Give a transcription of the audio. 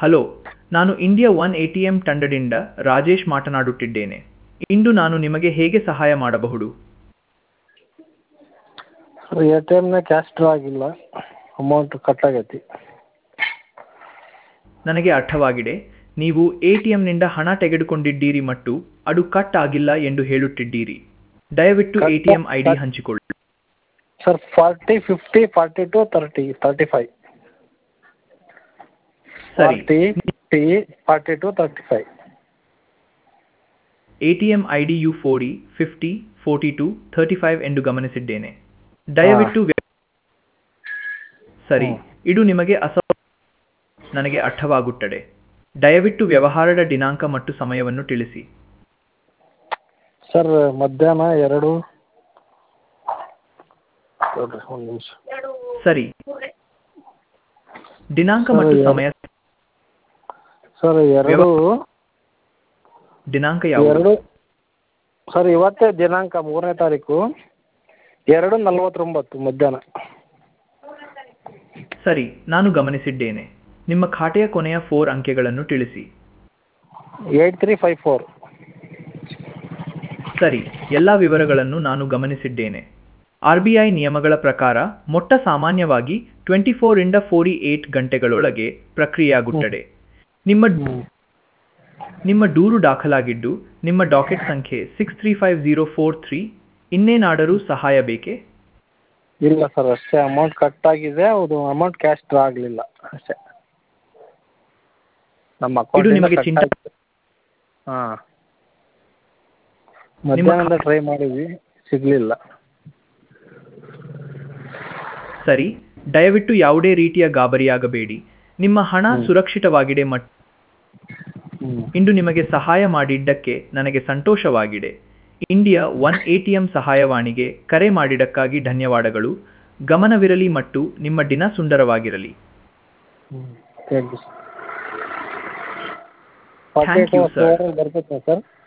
Hello ನಾನು India one A T M ತಂಡದಿಂದ ರಾಜೇಶ್ ಮಾತನಾಡುತ್ತಿದ್ದೇನೆ ಇಂದು ನಾನು ನಿಮಗೆ ಹೇಗೆ ಸಹಾಯ ಮಾಡಬಹುದು ಸರ್ ಎ ಟಿ ಎಮ್ನಾಗ ಕ್ಯಾಶ್ ಡ್ರಾ ಆಗಿಲ್ಲ ಅಮೌಂಟ್ ಕಟ್ ಆಗೈತಿ ನನಗೆ ಅರ್ಥವಾಗಿದೆ ನೀವು ಎ ಟಿ ಎಂನಿಂದ ಹಣ ತೆಗೆದುಕೊಂಡಿದ್ದೀರಿ ಮತ್ತು ಅದು ಕಟ್ ಆಗಿಲ್ಲ ಎಂದು ಹೇಳುತ್ತಿದ್ದೀರಿ ದಯವಿಟ್ಟು A T M I D ಹಂಚಿಕೊಳ್ಳಿ sir forty fifty forty two thirty thirty five ಸರಿ forty fifty forty two thirty five A T M I D ಯು forty fifty forty two thirty five ಎಂದು ಗಮನಿಸಿದ್ದೇನೆ ದಯವಿಟ್ಟು ವ್ಯ- ಸರಿ ಇದು ನಿಮಗೆ ಅಸ ನನಗೆ ಅರ್ಥವಾಗುತ್ತದೆ ದಯವಿಟ್ಟು ವ್ಯವಹಾರದ ದಿನಾಂಕ ಮತ್ತು ಸಮಯವನ್ನು ತಿಳಿಸಿ ಸರ್ ಮಧ್ಯಾಹ್ನ ಎರಡು ನೋಡ್ರಿ ಒಂದು ನಿಮಿಷ ಸರಿ ದಿನಾಂಕ ಸರ್, ಮತ್ತು ಎರಡು- ಸಮಯ ಸರ್ ಎರಡು ದಿನಾಂಕ ಯಾವುದು ಎರಡು ಸರ್ ಇವತ್ತೇ ದಿನಾಂಕ ಮೂರನೇ ತಾರೀಕು ಎರಡು ನಲವತ್ತೊಂಬತ್ತು ಮಧ್ಯಾಹ್ನ ಸರಿ ನಾನು ಗಮನಿಸಿದ್ದೇನೆ ನಿಮ್ಮ ಖಾತೆಯ ಕೊನೆಯ ಫೋರ್ ಅಂಕೆಗಳನ್ನು ತಿಳಿಸಿ ಏಯ್ಟ್ ತ್ರೀ ಫೈವ್ ಫೋರ್ ಸರಿ ಎಲ್ಲ ವಿವರಗಳನ್ನು ನಾನು ಗಮನಿಸಿದ್ದೇನೆ ಆರ್ ಬಿ ಐ ನಿಯಮಗಳ ಪ್ರಕಾರ ಮೊಟ್ಟ ಸಾಮಾನ್ಯವಾಗಿ ಟ್ವೆಂಟಿ ಫೋರಿಂದ ಫೋರ್ಟಿ ಏಟ್ ಗಂಟೆಗಳೊಳಗೆ ಪ್ರಕ್ರಿಯೆಯಾಗುತ್ತದೆ ನಿಮ್ಮ ನಿಮ್ಮ ದೂರು ದಾಖಲಾಗಿದ್ದು ನಿಮ್ಮ ಡಾಕೆಟ್ ಸಂಖ್ಯೆ six three five zero four three ಇನ್ನೇನಾದರೂ ಸಹಾಯ ಬೇಕೇ ಇಲ್ಲ ಸರ್ ಅಷ್ಟೇ ಅಮೌಂಟ್ ಕಟ್ ಆಗಿದೆ ಅದು ಅಮೌಂಟ್ ಕ್ಯಾಶ್ ಡ್ರಾ ಆಗಲಿಲ್ಲ ಅಷ್ಟೇ ನಮ್ಮ ಇದು ನಿಮಗೆ ಅಕೌಂಟ್ ಚಿಂತೆ ಹಾಂ ಮಧ್ಯಾಹ್ನದಿಂದ ಟ್ರೈ ಮಾಡಿದ್ವಿ ಸಿಗಲಿಲ್ಲ ಸರಿ ದಯವಿಟ್ಟು ಯಾವುದೇ ರೀತಿಯ ಗಾಬರಿಯಾಗಬೇಡಿ ನಿಮ್ಮ ಹಣ ಸುರಕ್ಷಿತವಾಗಿದೆ ಮತ್ತು ಹ್ಞೂ ಇಂದು ನಿಮಗೆ ಸಹಾಯ ಮಾಡಿದ್ದಕ್ಕೆ ನನಗೆ ಸಂತೋಷವಾಗಿದೆ India one A T M ಸಹಾಯವಾಣಿಗೆ ಕರೆ ಮಾಡಿದ್ದಕ್ಕಾಗಿ ಧನ್ಯವಾದಗಳು ಗಮನವಿರಲಿ ಮತ್ತು ನಿಮ್ಮ ದಿನ ಸುಂದರವಾಗಿರಲಿ ಹ್ಞೂ thank you Thank you, sir. ಬರ್ತೈತಾ ಸರ್